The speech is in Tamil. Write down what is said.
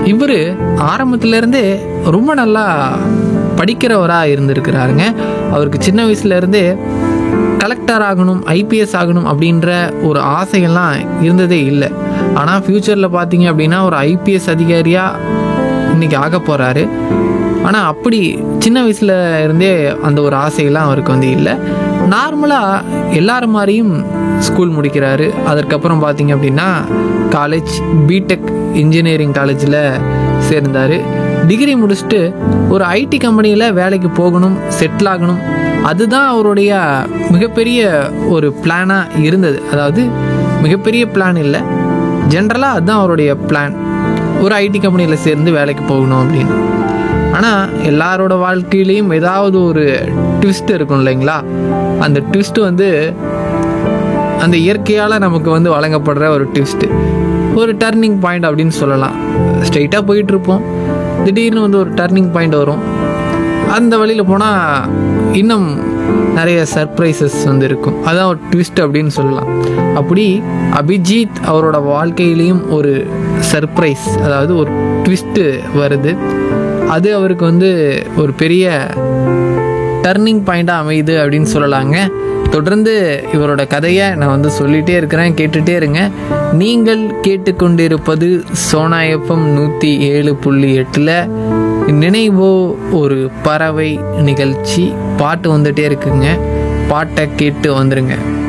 இவர் ஆரம்பத்திலேருந்தே ரொம்ப நல்லா படிக்கிறவராக இருந்திருக்கிறாருங்க அவருக்கு சின்ன வயசுலேருந்தே கலெக்டர் ஆகணும் ஐபிஎஸ் ஆகணும் அப்படின்ற ஒரு ஆசையெல்லாம் இருந்ததே இல்லை ஆனால் ஃப்யூச்சரில் பார்த்தீங்க அப்படின்னா ஒரு ஐபிஎஸ் அதிகாரியாக இன்னைக்கு ஆக போகிறாரு ஆனால் அப்படி சின்ன வயசுல இருந்தே அந்த ஒரு ஆசையெல்லாம் அவருக்கு வந்து இல்லை நார்மலாக எல்லாரும் மாதிரியும் ஸ்கூல் முடிக்கிறாரு அதற்கப்புறம் பார்த்தீங்க அப்படின்னா காலேஜ் பிடெக் இன்ஜினியரிங் காலேஜில் சேர்ந்தார் டிகிரி முடிச்சுட்டு ஒரு ஐடி கம்பெனியில் வேலைக்கு போகணும் செட்டில் ஆகணும் அதுதான் அவருடைய மிகப்பெரிய ஒரு பிளானாக இருந்தது அதாவது மிகப்பெரிய பிளான் இல்லை ஜென்ரலாக அதுதான் அவருடைய பிளான் ஒரு ஐடி கம்பெனியில் சேர்ந்து வேலைக்கு போகணும் அப்படின்னு ஆனால் எல்லாரோட வாழ்க்கையிலையும் ஏதாவது ஒரு ட்விஸ்ட் இருக்கும் இல்லைங்களா அந்த ட்விஸ்ட் வந்து அந்த இயற்கையால் நமக்கு வந்து வழங்கப்படுற ஒரு ட்விஸ்ட்டு ஒரு டர்னிங் பாயிண்ட் அப்படின்னு சொல்லலாம் ஸ்ட்ரைட்டாக போயிட்டுருப்போம் திடீர்னு வந்து ஒரு டர்னிங் பாயிண்ட் வரும் அந்த வழியில் போனால் இன்னும் நிறைய சர்ப்ரைசஸ் வந்து இருக்கும் அதான் ஒரு ட்விஸ்ட் அப்படின்னு சொல்லலாம் அப்படி அபிஜித் அவரோட வாழ்க்கையிலையும் ஒரு சர்ப்ரைஸ் அதாவது ஒரு ட்விஸ்ட்டு வருது அது அவருக்கு வந்து ஒரு பெரிய டர்னிங் பாயிண்டாக அமையுது அப்படின்னு சொல்லலாங்க தொடர்ந்து இவரோட கதையை நான் வந்து சொல்லிகிட்டே இருக்கிறேன் கேட்டுகிட்டே இருங்க நீங்கள் கேட்டுக்கொண்டிருப்பது சோனா எஃப்எம் நூற்றி ஏழு புள்ளி எட்டில் நினைவோ ஒரு பறவை நிகழ்ச்சி பாட்டு வந்துட்டே இருக்குங்க பாட்டை கேட்டு வந்துருங்க